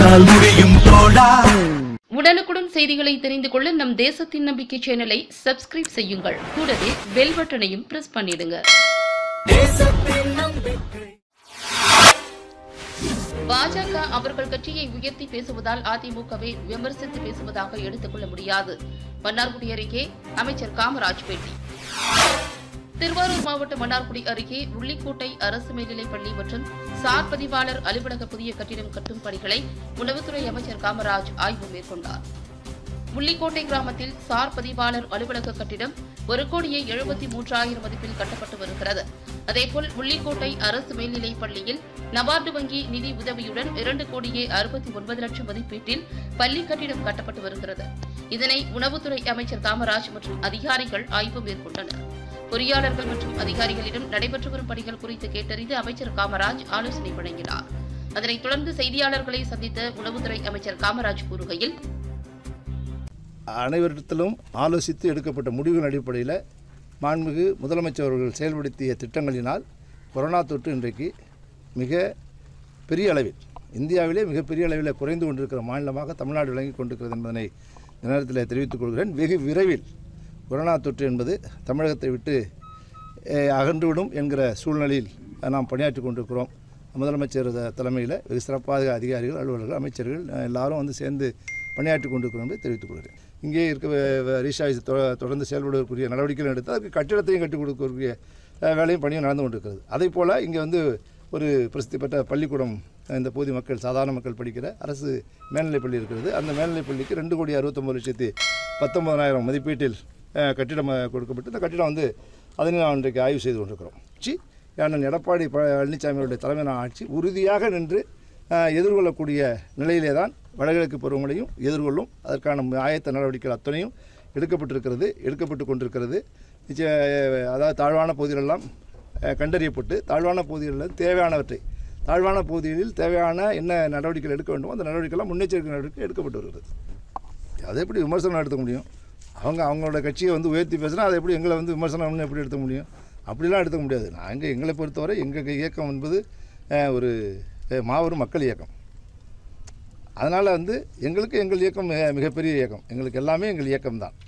உன்னால் முடியும் தோழா உடனுக்குடன் செய்திகளை தெரிந்து கொள்ள நம் தேசத்தின் நம்பிக்கை சேனலை சப்ஸ்கிரைப் செய்யுங்கள் கூடவே பெல் பட்டனையும் பிரஸ் பண்ணிடுங்க பாஜக அவர்கள் கட்சியை உயர்த்தி பேசுவதால் அதிமுகவை விமர்சித்து பேசுவதாக எடுத்துக்கொள்ள முடியாது மன்னார்குடி அருகே அமைச்சர் காமராஜ் பேட்டி திருவாரூர் மாவட்டம் மன்னார்குடி அருகே உள்ளிக்கோட்டை அரசு மேல்நிலைப் பள்ளி மற்றும் சார் பதிவாளர் அலுவலக புதிய கட்டிடம் கட்டும் பணிகளை உணவுத்துறை அமைச்சர் காமராஜ் ஆய்வு மேற்கொண்டார் முள்ளிக்கோட்டை கிராமத்தில் சார் பதிவாளர் அலுவலக கட்டிடம் ஒரு கோடியே எழுபத்தி மூன்றாயிரம் மதிப்பில் கட்டப்பட்டு வருகிறது அதேபோல் முள்ளிக்கோட்டை அரசு மேல்நிலைப் பள்ளியில் நபார்டு வங்கி நிதி உதவியுடன் இரண்டு கோடியே அறுபத்தி ஒன்பது லட்சம் மதிப்பீட்டில் பள்ளி கட்டிடம் கட்டப்பட்டு வருகிறது இதனை உணவுத்துறை அமைச்சர் காமராஜ் மற்றும் அதிகாரிகள் ஆய்வு மேற்கொண்டனர் பொறியாளர்கள் மற்றும் அதிகாரிகளிடம் நடைபெற்று வரும் பணிகள் குறித்து கேட்டறிந்து அமைச்சர் காமராஜ் ஆலோசனை வழங்கினார் அதனைத் தொடர்ந்து செய்தியாளர்களை சந்தித்த உணவுத்துறை அமைச்சர் காமராஜ் கூறுகையில் அனைவரிடத்திலும் ஆலோசித்து எடுக்கப்பட்ட முடிவுகள் அடிப்படையில் மாண்புமிகு முதலமைச்சர் அவர்கள் செயல்படுத்திய திட்டங்களினால் கொரோனா தொற்று இன்றைக்கு மிக பெரிய அளவில் இந்தியாவிலே மிகப்பெரிய அளவில் குறைந்து கொண்டிருக்கிற மாநிலமாக தமிழ்நாடு விளங்கிக் கொண்டிருக்கிறது என்பதனை இந்த நேரத்தில் தெரிவித்துக் கொள்கிறேன் வெகு விரைவில் கொரோனா தொற்று என்பது தமிழகத்தை விட்டு அஹ், அகன்றுவிடும் என்கிற சூழ்நிலையில் நாம் பணியாற்றி கொண்டிருக்கிறோம் முதலமைச்சர் த- தலைமையில் வெகு சிறப்பாக அதிகாரிகள் அலுவலர்கள் அமைச்சர்கள் அஹ், எல்லாரும் வந்து சேர்ந்து பணியாற்றி கொண்டிருக்கிறோம் என்பதை தெரிவித்துக் கொள்கிறேன் இங்கே இருக்க வ- வ- ரீசார்ஜ் தொ- தொடர்ந்து செயல்படுவதற்குரிய நடவடிக்கைகள் எடுத்து அதுக்கு கட்டிடத்தையும் கட்டிக் கொடுக்கக்கூடிய அஹ், வேலையும் பணியும் நடந்து கொண்டிருக்கிறது அதே போல் இங்கே வந்து ஒரு பிரசித்தி பெற்ற பள்ளிக்கூடம் அஹ், இந்த பகுதி மக்கள் சாதாரண மக்கள் படிக்கிற அரசு மேல்நிலைப் பள்ளி இருக்கிறது அந்த மேல்நிலைப் பள்ளிக்கு ரெண்டு கோடி அறுபத்தொம்பது லட்சத்தி பத்தொன்பதாயிரம் மதிப்பீட்டில் அஹ், கட்டிடம் அஹ், கொடுக்கப்பட்டு இந்த கட்டிடம் வந்து அதனை நான் இன்றைக்கு ஆய்வு செய்து கொண்டிருக்கிறோம் ஆட்சி அண்ணன் எடப்பாடி ப- பழனிசாமியுடைய தலைமையிலான ஆட்சி உறுதியாக நின்று அஹ், எதிர்கொள்ளக்கூடிய நிலையிலே தான் வடகிழக்கு பருவங்களையும் எதிர்கொள்ளும் அதற்கான ஆயத்த நடவடிக்கைகள் அத்தனையும் எடுக்கப்பட்டிருக்கிறது எடுக்கப்பட்டு கொண்டிருக்கிறது நிச்சய அதாவது தாழ்வான பகுதிகளெல்லாம் அஹ், கண்டறியப்பட்டு தாழ்வான பகுதிகளில் தேவையானவற்றை தாழ்வான பகுதிகளில் தேவையான என்ன நடவடிக்கைகள் எடுக்க வேண்டுமோ அந்த நடவடிக்கைலாம் முன்னெச்சரிக்கை நடவடிக்கை எடுக்கப்பட்டு வருகிறது அதை எப்படி விமர்சனம் எடுக்க முடியும் அவங்க அவங்களோட கட்சியை வந்து உயர்த்தி பேசுனா அதை எப்படி எங்களை வந்து விமர்சனம்னு எப்படி எடுக்க முடியும் அப்படிலாம் எடுக்க முடியாது நாங்கள் எங்களை பொறுத்தவரை எங்கள் இயக்கம் என்பது அஹ், ஒரு அஹ், மாபெரும் மக்கள் இயக்கம் அதனால் வந்து எங்களுக்கு எங்கள் இயக்கம் மிக மிகப்பெரிய இயக்கம் எங்களுக்கு எல்லாமே எங்கள் இயக்கம் தான்